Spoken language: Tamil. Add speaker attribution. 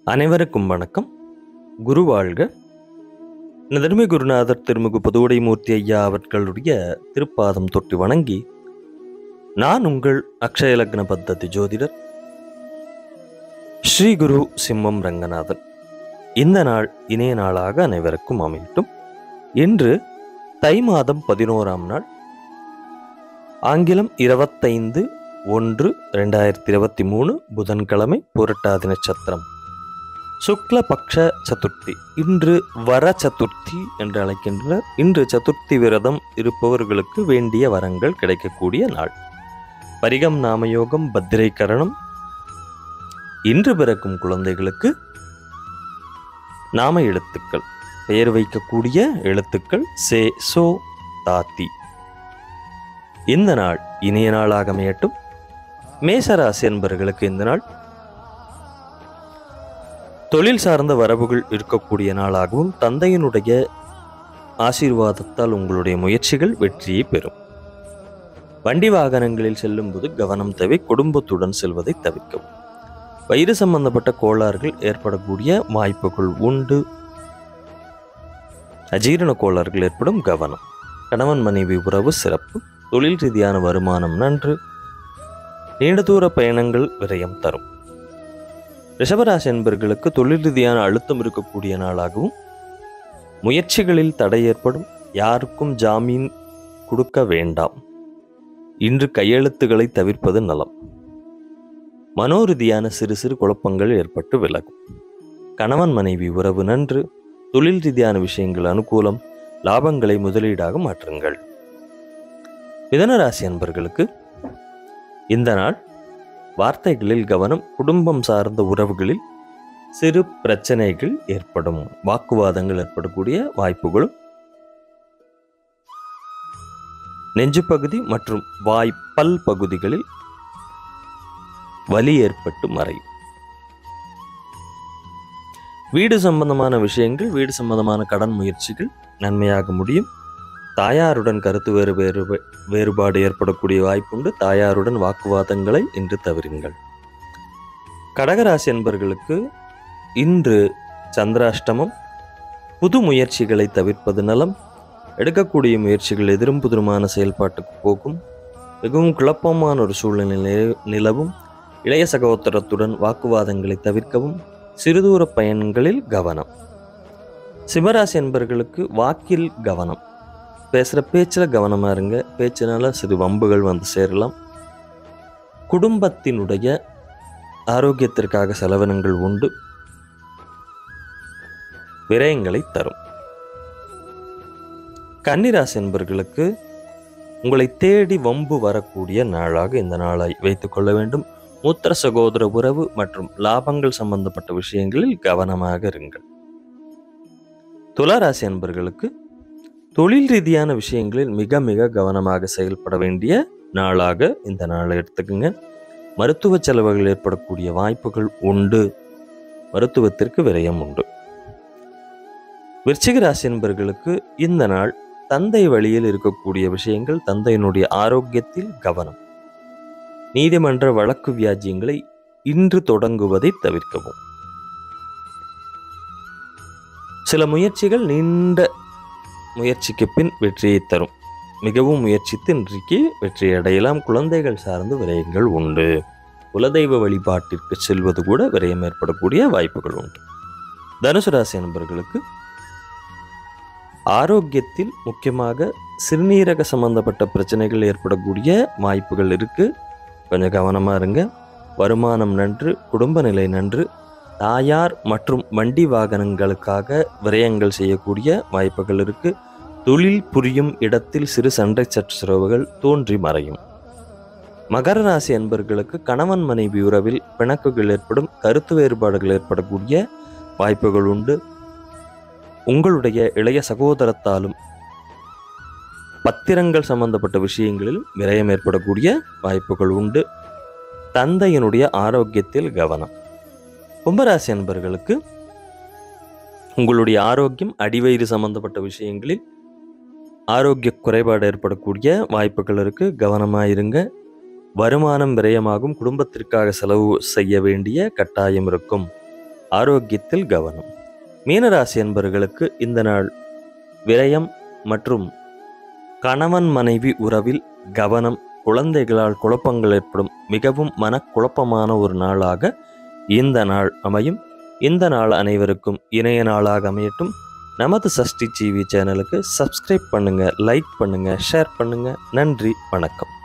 Speaker 1: அனைவருக்கும் வணக்கம் குரு வாழ்க நதர்மை குருநாதர் திருமுகு புதுவுடை மூர்த்தி ஐயா அவர்களுடைய திருப்பாதம் தொட்டு வணங்கி நான் உங்கள் அக்ஷய லக்ன பத்ததி ஜோதிடர் ஸ்ரீ குரு சிம்மம் ரங்கநாதன் இந்த நாள் இணைய நாளாக அனைவருக்கும் அமையட்டும் இன்று தை மாதம் பதினோராம் நாள் ஆங்கிலம் இருபத்தைந்து ஒன்று ரெண்டாயிரத்தி இருபத்தி மூணு புதன்கிழமை புரட்டாதி நட்சத்திரம் சுக்ல பக்ஷ சதுர்த்தி இன்று வர சதுர்த்தி என்று அழைக்கின்றனர் இன்று சதுர்த்தி விரதம் இருப்பவர்களுக்கு வேண்டிய வரங்கள் கிடைக்கக்கூடிய நாள் பரிகம் நாமயோகம் பத்திரை கரணம் இன்று பிறக்கும் குழந்தைகளுக்கு நாம எழுத்துக்கள் பெயர் வைக்கக்கூடிய எழுத்துக்கள் சே சோ தாத்தி இந்த நாள் இனிய நாளாக அமையட்டும் மேசராசி என்பவர்களுக்கு இந்த நாள் தொழில் சார்ந்த வரவுகள் இருக்கக்கூடிய நாளாகவும் தந்தையினுடைய ஆசீர்வாதத்தால் உங்களுடைய முயற்சிகள் வெற்றியை பெறும் வண்டி வாகனங்களில் செல்லும்போது கவனம் தேவை குடும்பத்துடன் செல்வதை தவிர்க்கவும் வயிறு சம்பந்தப்பட்ட கோளாறுகள் ஏற்படக்கூடிய வாய்ப்புகள் உண்டு அஜீரண கோளாறுகள் ஏற்படும் கவனம் கணவன் மனைவி உறவு சிறப்பு தொழில் ரீதியான வருமானம் நன்று நீண்ட தூர பயணங்கள் விரயம் தரும் ரிஷபராசி என்பர்களுக்கு தொழில் ரீதியான அழுத்தம் இருக்கக்கூடிய நாளாகவும் முயற்சிகளில் தடை ஏற்படும் யாருக்கும் ஜாமீன் கொடுக்க வேண்டாம் இன்று கையெழுத்துக்களை தவிர்ப்பது நலம் மனோரீதியான சிறு சிறு குழப்பங்கள் ஏற்பட்டு விலகும் கணவன் மனைவி உறவு நன்று தொழில் ரீதியான விஷயங்கள் அனுகூலம் லாபங்களை முதலீடாக மாற்றுங்கள் மிதனராசி அன்பர்களுக்கு இந்த நாள் வார்த்தைகளில் கவனம் குடும்பம் சார்ந்த உறவுகளில் சிறு பிரச்சனைகள் ஏற்படும் வாக்குவாதங்கள் ஏற்படக்கூடிய வாய்ப்புகளும் நெஞ்சு பகுதி மற்றும் வாய் பல் பகுதிகளில் வலி ஏற்பட்டு மறையும் வீடு சம்பந்தமான விஷயங்கள் வீடு சம்பந்தமான கடன் முயற்சிகள் நன்மையாக முடியும் தாயாருடன் கருத்து வேறு வேறு வேறுபாடு ஏற்படக்கூடிய வாய்ப்புண்டு தாயாருடன் வாக்குவாதங்களை இன்று தவிருங்கள் கடகராசி என்பர்களுக்கு இன்று சந்திராஷ்டமம் புது முயற்சிகளை தவிர்ப்பது நலம் எடுக்கக்கூடிய முயற்சிகள் எதிரும் புதிருமான செயல்பாட்டுக்கு போகும் மிகவும் குழப்பமான ஒரு சூழ்நிலை நில- நிலவும் இளைய சகோதரத்துடன் வாக்குவாதங்களை தவிர்க்கவும் சிறுதூர பயணங்களில் கவனம் சிம்மராசி என்பர்களுக்கு வாக்கில் கவனம் பேசுகிற பேச்சில் கவனமாக இருங்க பேச்சினால சிறு வம்புகள் வந்து சேரலாம் குடும்பத்தினுடைய ஆரோக்கியத்திற்காக செலவினங்கள் உண்டு விரயங்களை தரும் கன்னிராசி என்பர்களுக்கு உங்களை தேடி வம்பு வரக்கூடிய நாளாக இந்த நாளை வைத்துக் கொள்ள வேண்டும் மூத்திர சகோதர உறவு மற்றும் லாபங்கள் சம்பந்தப்பட்ட விஷயங்களில் கவனமாக இருங்கள் துளாராசி என்பர்களுக்கு தொழில் ரீதியான விஷயங்களில் மிக மிக கவனமாக செயல்பட வேண்டிய நாளாக இந்த நாளை எடுத்துக்கோங்க மருத்துவ செலவுகள் ஏற்படக்கூடிய வாய்ப்புகள் உண்டு மருத்துவத்திற்கு விரயம் உண்டு விருச்சிக ராசி என்பர்களுக்கு இந்த நாள் தந்தை வழியில் இருக்கக்கூடிய விஷயங்கள் தந்தையினுடைய ஆரோக்கியத்தில் கவனம் நீதிமன்ற வழக்கு வியாஜ்யங்களை இன்று தொடங்குவதை தவிர்க்கவும் சில முயற்சிகள் நீண்ட முயற்சிக்கு பின் வெற்றியை தரும் மிகவும் முயற்சித்து இன்றைக்கு வெற்றி அடையலாம் குழந்தைகள் சார்ந்த விரயங்கள் உண்டு குலதெய்வ வழிபாட்டிற்கு செல்வது கூட விரயம் ஏற்படக்கூடிய வாய்ப்புகள் உண்டு தனுசு ராசி நண்பர்களுக்கு ஆரோக்கியத்தில் முக்கியமாக சிறுநீரக சம்பந்தப்பட்ட பிரச்சனைகள் ஏற்படக்கூடிய வாய்ப்புகள் இருக்கு கொஞ்சம் கவனமா இருங்க வருமானம் நன்று குடும்ப நிலை நன்று தாயார் மற்றும் வண்டி வாகனங்களுக்காக விரயங்கள் செய்யக்கூடிய வாய்ப்புகள் இருக்கு தொழில் புரியும் இடத்தில் சிறு சண்டை சச்சரவுகள் தோன்றி மறையும் மகர ராசி அன்பர்களுக்கு கணவன் மனைவி உறவில் பிணக்குகள் ஏற்படும் கருத்து வேறுபாடுகள் ஏற்படக்கூடிய வாய்ப்புகள் உண்டு உங்களுடைய இளைய சகோதரத்தாலும் பத்திரங்கள் சம்பந்தப்பட்ட விஷயங்களிலும் விரயம் ஏற்படக்கூடிய வாய்ப்புகள் உண்டு தந்தையினுடைய ஆரோக்கியத்தில் கவனம் கும்பராசி அன்பர்களுக்கு உங்களுடைய ஆரோக்கியம் அடிவயிறு சம்பந்தப்பட்ட விஷயங்களில் ஆரோக்கிய குறைபாடு ஏற்படக்கூடிய வாய்ப்புகள் இருக்கு கவனமாக இருங்க வருமானம் விரயமாகும் குடும்பத்திற்காக செலவு செய்ய வேண்டிய கட்டாயம் இருக்கும் ஆரோக்கியத்தில் கவனம் மீனராசி என்பவர்களுக்கு இந்த நாள் விரயம் மற்றும் கணவன் மனைவி உறவில் கவனம் குழந்தைகளால் குழப்பங்கள் ஏற்படும் மிகவும் மனக்குழப்பமான ஒரு நாளாக இந்த நாள் அமையும் இந்த நாள் அனைவருக்கும் இணைய நாளாக அமையட்டும் நமது சஷ்டி டிவி சேனலுக்கு சப்ஸ்கிரைப் பண்ணுங்க லைக் பண்ணுங்க ஷேர் பண்ணுங்க நன்றி வணக்கம்